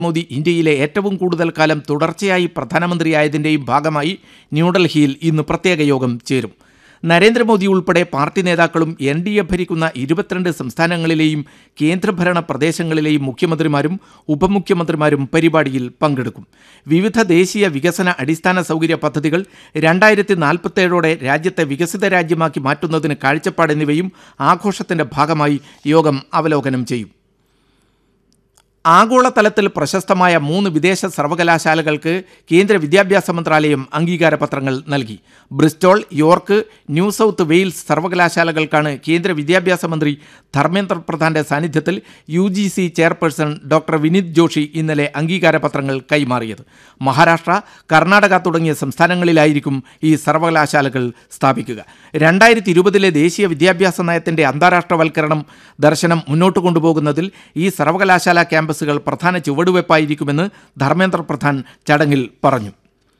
മോദി ഇന്ത്യയിലെ ഏറ്റവും കൂടുതൽ കാലം തുടർച്ചയായി പ്രധാനമന്ത്രിയായതിൻ്റെയും ഭാഗമായി ന്യൂഡൽഹിയിൽ ഇന്ന് പ്രത്യേക യോഗം ചേരും നരേന്ദ്രമോദി ഉൾപ്പെടെ പാർട്ടി നേതാക്കളും എൻ ഡി എ ഭരിക്കുന്ന ഇരുപത്തിരണ്ട് സംസ്ഥാനങ്ങളിലെയും കേന്ദ്രഭരണ പ്രദേശങ്ങളിലെയും മുഖ്യമന്ത്രിമാരും ഉപമുഖ്യമന്ത്രിമാരും പരിപാടിയിൽ പങ്കെടുക്കും വിവിധ ദേശീയ വികസന അടിസ്ഥാന സൗകര്യ പദ്ധതികൾ രണ്ടായിരത്തി നാൽപ്പത്തേഴോടെ രാജ്യത്തെ വികസിത രാജ്യമാക്കി മാറ്റുന്നതിന് കാഴ്ചപ്പാട് എന്നിവയും ആഘോഷത്തിന്റെ ഭാഗമായി യോഗം അവലോകനം ചെയ്യും ആഗോളതലത്തിൽ പ്രശസ്തമായ മൂന്ന് വിദേശ സർവകലാശാലകൾക്ക് കേന്ദ്ര വിദ്യാഭ്യാസ മന്ത്രാലയം അംഗീകാരപത്രങ്ങൾ നൽകി Bristol York New South Wales സർവകലാശാലകൾക്കാണ് കേന്ദ്ര വിദ്യാഭ്യാസ മന്ത്രി ധർമ്മേന്ദ്ര പ്രധാന്റെ സാന്നിധ്യത്തിൽ U G C chairperson doctor Vineet Joshi ഇന്നലെ അംഗീകാരപത്രങ്ങൾ കൈമാറിയത് മഹാരാഷ്ട്ര കർണാടക തുടങ്ങിയ സംസ്ഥാനങ്ങളിലായിരിക്കും ഈ സർവകലാശാലകൾ സ്ഥാപിക്കുക രണ്ടായിരത്തി ഇരുപതിലെ ദേശീയ വിദ്യാഭ്യാസ നയത്തിന്റെ അന്താരാഷ്ട്രവൽക്കരണം ദർശനം മുന്നോട്ട് കൊണ്ടുപോകുന്നതിൽ ഈ സർവകലാശാല ക്യാമ്പസുകൾ പ്രധാന ചുവടുവയ്പായിരിക്കുമെന്ന് ധർമ്മേന്ദ്ര പ്രധാൻ ചടങ്ങിൽ പറഞ്ഞു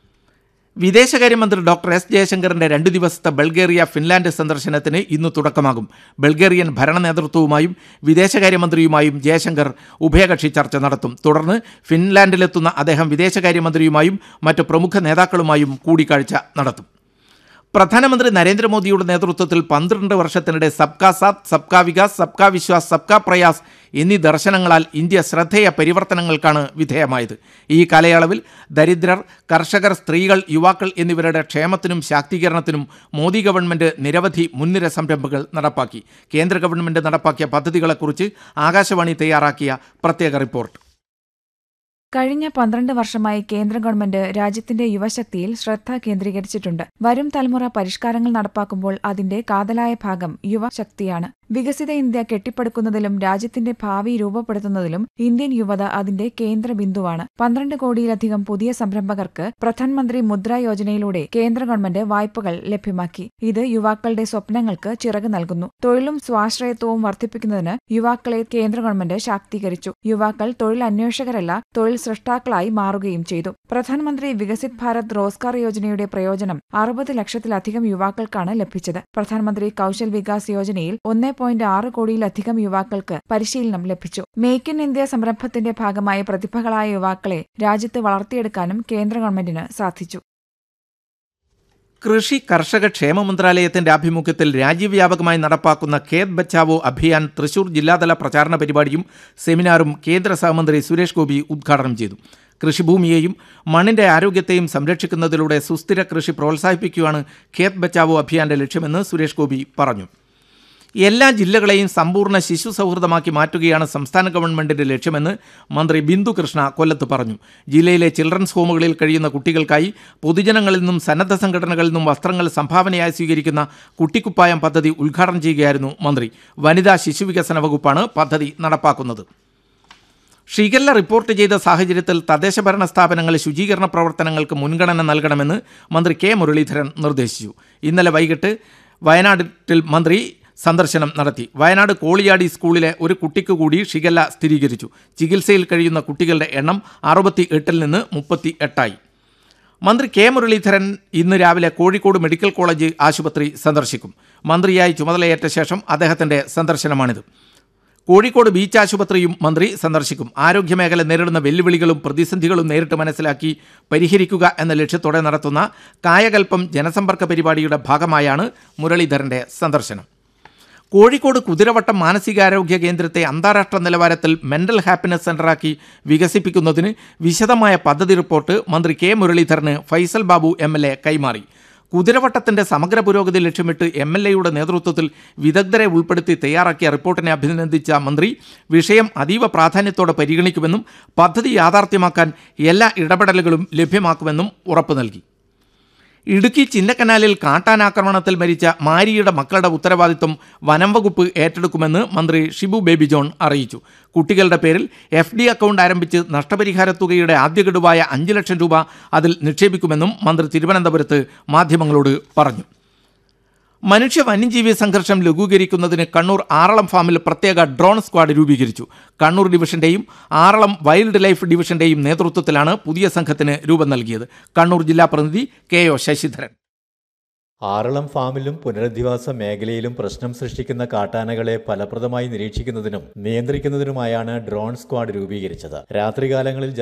വിദേശകാര്യമന്ത്രി ഡോക്ടർ എസ് ജയശങ്കറിന്റെ രണ്ട് ദിവസത്തെ ബൾഗേറിയ ഫിൻലാൻഡ് സന്ദർശനത്തിന് ഇന്ന് തുടക്കമാകും ബൾഗേറിയൻ ഭരണ നേതൃത്വവുമായും വിദേശകാര്യമന്ത്രിയുമായും ജയശങ്കർ ഉഭയകക്ഷി ചർച്ച നടത്തും തുടർന്ന് ഫിൻലാൻഡിലെത്തുന്ന അദ്ദേഹം വിദേശകാര്യമന്ത്രിയുമായും മറ്റ് പ്രമുഖ നേതാക്കളുമായും കൂടിക്കാഴ്ച നടത്തും പ്രധാനമന്ത്രി നരേന്ദ്രമോദിയുടെ നേതൃത്വത്തിൽ പന്ത്രണ്ട് വർഷത്തിനിടെ സബ്കാ സാത്ത് സബ്കാ വികാസ് സബ്കാ വിശ്വാസ് സബ്കാ പ്രയാസ് എന്നീ ദർശനങ്ങളാൽ ഇന്ത്യ ശ്രദ്ധേയ പരിവർത്തനങ്ങൾക്കാണ് വിധേയമായത് ഈ കാലയളവിൽ ദരിദ്രർ കർഷകർ സ്ത്രീകൾ യുവാക്കൾ എന്നിവരുടെ ക്ഷേമത്തിനും ശാക്തീകരണത്തിനും മോദി ഗവൺമെന്റ് നിരവധി മുൻനിര സംരംഭങ്ങൾ നടപ്പാക്കി കേന്ദ്ര ഗവൺമെന്റ് നടപ്പാക്കിയ പദ്ധതികളെക്കുറിച്ച് ആകാശവാണി തയ്യാറാക്കിയ പ്രത്യേക റിപ്പോർട്ട് കഴിഞ്ഞ പന്ത്രണ്ട് വർഷമായി കേന്ദ്ര ഗവൺമെന്റ് രാജ്യത്തിന്റെ യുവശക്തിയിൽ ശ്രദ്ധ കേന്ദ്രീകരിച്ചിട്ടുണ്ട് വരും തലമുറ പരിഷ്കാരങ്ങൾ നടപ്പാക്കുമ്പോൾ അതിന്റെ കാതലായ ഭാഗം യുവശക്തിയാണ് വികസിത ഇന്ത്യ കെട്ടിപ്പടുക്കുന്നതിലും രാജ്യത്തിന്റെ ഭാവി രൂപപ്പെടുത്തുന്നതിലും ഇന്ത്യൻ യുവത അതിന്റെ കേന്ദ്ര ബിന്ദുവാണ് പന്ത്രണ്ട് കോടിയിലധികം പുതിയ സംരംഭകർക്ക് പ്രധാനമന്ത്രി മുദ്ര യോജനയിലൂടെ കേന്ദ്ര ഗവൺമെന്റ് വായ്പകൾ ലഭ്യമാക്കി ഇത് യുവാക്കളുടെ സ്വപ്നങ്ങൾക്ക് ചിറക് നൽകുന്നു തൊഴിലും സ്വാശ്രയത്വവും വർദ്ധിപ്പിക്കുന്നതിന് യുവാക്കളെ കേന്ദ്ര ഗവൺമെന്റ് ശാക്തീകരിച്ചു യുവാക്കൾ തൊഴിൽ അന്വേഷകരല്ല തൊഴിൽ സൃഷ്ടാക്കളായി മാറുകയും ചെയ്തു പ്രധാനമന്ത്രി വികസിത് ഭാരത് റോസ്ഗാർ യോജനയുടെ പ്രയോജനം അറുപത് ലക്ഷത്തിലധികം യുവാക്കൾക്കാണ് ലഭിച്ചത് പ്രധാനമന്ത്രി കൌശൽ വികാസ് യോജനയിൽ ഒന്നേ പോയിന്റ് ആറ് കോടിയിലധികം യുവാക്കൾക്ക് പരിശീലനം ലഭിച്ചു മേക്ക് ഇൻ ഇന്ത്യ സംരംഭത്തിന്റെ ഭാഗമായി പ്രതിഭകളായ യുവാക്കളെ രാജ്യത്ത് വളർത്തിയെടുക്കാനും കേന്ദ്ര ഗവൺമെന്റിന് സാധിച്ചു കൃഷി കർഷക ക്ഷേമ മന്ത്രാലയത്തിന്റെ ആഭിമുഖ്യത്തിൽ രാജ്യവ്യാപകമായി നടപ്പാക്കുന്ന ഖേത് ബച്ചാവോ അഭിയാൻ തൃശൂർ ജില്ലാതല പ്രചാരണ പരിപാടിയും സെമിനാറും കേന്ദ്ര സഹമന്ത്രി സുരേഷ് ഗോപി ഉദ്ഘാടനം ചെയ്തു കൃഷിഭൂമിയെയും മണ്ണിന്റെ ആരോഗ്യത്തെയും സംരക്ഷിക്കുന്നതിലൂടെ സുസ്ഥിര കൃഷി പ്രോത്സാഹിപ്പിക്കുകയാണ് ഖേത് ബച്ചാവോ അഭിയാന്റെ ലക്ഷ്യമെന്ന് സുരേഷ് ഗോപി പറഞ്ഞു എല്ലാ ജില്ലകളെയും സമ്പൂർണ്ണ ശിശു സൗഹൃദമാക്കി മാറ്റുകയാണ് സംസ്ഥാന ഗവൺമെന്റിന്റെ ലക്ഷ്യമെന്ന് മന്ത്രി ബിന്ദു കൃഷ്ണ കൊല്ലത്ത് പറഞ്ഞു ജില്ലയിലെ ചിൽഡ്രൻസ് ഹോമുകളിൽ കഴിയുന്ന കുട്ടികൾക്കായി പൊതുജനങ്ങളിൽ നിന്നും സന്നദ്ധ സംഘടനകളിൽ നിന്നും വസ്ത്രങ്ങൾ സംഭാവനയായി സ്വീകരിക്കുന്ന കുട്ടിക്കുപ്പായം പദ്ധതി ഉദ്ഘാടനം ചെയ്യുകയായിരുന്നു മന്ത്രി വനിതാ ശിശുവികസന വകുപ്പാണ് പദ്ധതി നടപ്പാക്കുന്നത് ഷിഗല്ല റിപ്പോർട്ട് ചെയ്ത സാഹചര്യത്തിൽ തദ്ദേശഭരണ സ്ഥാപനങ്ങൾ ശുചീകരണ പ്രവർത്തനങ്ങൾക്ക് മുൻഗണന നൽകണമെന്ന് മന്ത്രി കെ മുരളീധരൻ നിർദ്ദേശിച്ചു ഇന്നലെ വൈകിട്ട് വയനാട്ടിൽ മന്ത്രി സന്ദർശനം നടത്തി വയനാട് കോളിയാടി സ്കൂളിലെ ഒരു കുട്ടിക്ക് കൂടി ഷിഗല്ല സ്ഥിരീകരിച്ചു ചികിത്സയിൽ കഴിയുന്ന കുട്ടികളുടെ എണ്ണം അറുപത്തി എട്ടിൽ നിന്ന് മുപ്പത്തി എട്ടായി മന്ത്രി കെ മുരളീധരൻ ഇന്ന് രാവിലെ കോഴിക്കോട് മെഡിക്കൽ കോളേജ് ആശുപത്രി സന്ദർശിക്കും മന്ത്രിയായി ചുമതലയേറ്റ ശേഷം അദ്ദേഹത്തിന്റെ സന്ദർശനമാണിത് കോഴിക്കോട് ബീച്ച് ആശുപത്രിയും മന്ത്രി സന്ദർശിക്കും ആരോഗ്യമേഖല നേരിടുന്ന വെല്ലുവിളികളും പ്രതിസന്ധികളും നേരിട്ട് മനസ്സിലാക്കി പരിഹരിക്കുക എന്ന ലക്ഷ്യത്തോടെ നടത്തുന്ന കായകൽപ്പം ജനസമ്പർക്ക പരിപാടിയുടെ ഭാഗമായാണ് മുരളീധരന്റെ സന്ദർശനം കോഴിക്കോട് കുതിരവട്ടം മാനസികാരോഗ്യ കേന്ദ്രത്തെ അന്താരാഷ്ട്ര നിലവാരത്തിൽ മെന്റൽ ഹാപ്പിനെസ് സെന്ററാക്കി വികസിപ്പിക്കുന്നതിന് വിശദമായ പദ്ധതി റിപ്പോർട്ട് മന്ത്രി കെ മുരളീധരന് Faisal Babu M L A കൈമാറി കുതിരവട്ടത്തിന്റെ സമഗ്ര പുരോഗതി ലക്ഷ്യമിട്ട് എം എൽ എയുടെ നേതൃത്വത്തിൽ വിദഗ്ധരെ ഉൾപ്പെടുത്തി തയ്യാറാക്കിയ റിപ്പോർട്ടിനെ അഭിനന്ദിച്ച മന്ത്രി വിഷയം അതീവ പ്രാധാന്യത്തോടെ പരിഗണിക്കുമെന്നും പദ്ധതി യാഥാർത്ഥ്യമാക്കാൻ എല്ലാ ഇടപെടലുകളും ലഭ്യമാക്കുമെന്നും ഉറപ്പു നൽകി ഇടുക്കി ചിന്നക്കനാലിൽ കാട്ടാനാക്രമണത്തിൽ മരിച്ച മാരിയുടെ മക്കളുടെ ഉത്തരവാദിത്വം വനം വകുപ്പ് ഏറ്റെടുക്കുമെന്ന് മന്ത്രി ഷിബു ബേബി ജോൺ അറിയിച്ചു കുട്ടികളുടെ പേരിൽ എഫ് ഡി അക്കൗണ്ട് ആരംഭിച്ച് നഷ്ടപരിഹാര തുകയുടെ ആദ്യ ഗഡുവായ അഞ്ച് ലക്ഷം രൂപ അതിൽ നിക്ഷേപിക്കുമെന്നും മന്ത്രി തിരുവനന്തപുരത്ത് മാധ്യമങ്ങളോട് പറഞ്ഞു മനുഷ്യ വന്യജീവി സംഘർഷം ലഘൂകരിക്കുന്നതിന് കണ്ണൂർ ആറളം ഫാമിൽ പ്രത്യേക ഡ്രോൺ സ്ക്വാഡ് രൂപീകരിച്ചു കണ്ണൂർ ഡിവിഷന്റെയും ആറളം വൈൽഡ് ലൈഫ് ഡിവിഷന്റെയും നേതൃത്വത്തിലാണ് പുതിയ സംഘത്തിന് രൂപം നൽകിയത് കണ്ണൂർ ജില്ലാ പ്രതിനിധി കെ ഒ ശശിധരൻ ആറളം ഫാമിലും പുനരധിവാസ മേഖലയിലും പ്രശ്നം സൃഷ്ടിക്കുന്ന കാട്ടാനകളെ ഫലപ്രദമായി നിരീക്ഷിക്കുന്നതിനും നിയന്ത്രിക്കുന്നതിനുമായാണ് ഡ്രോൺ സ്ക്വാഡ് രൂപീകരിച്ചത് രാത്രികാലങ്ങളിൽ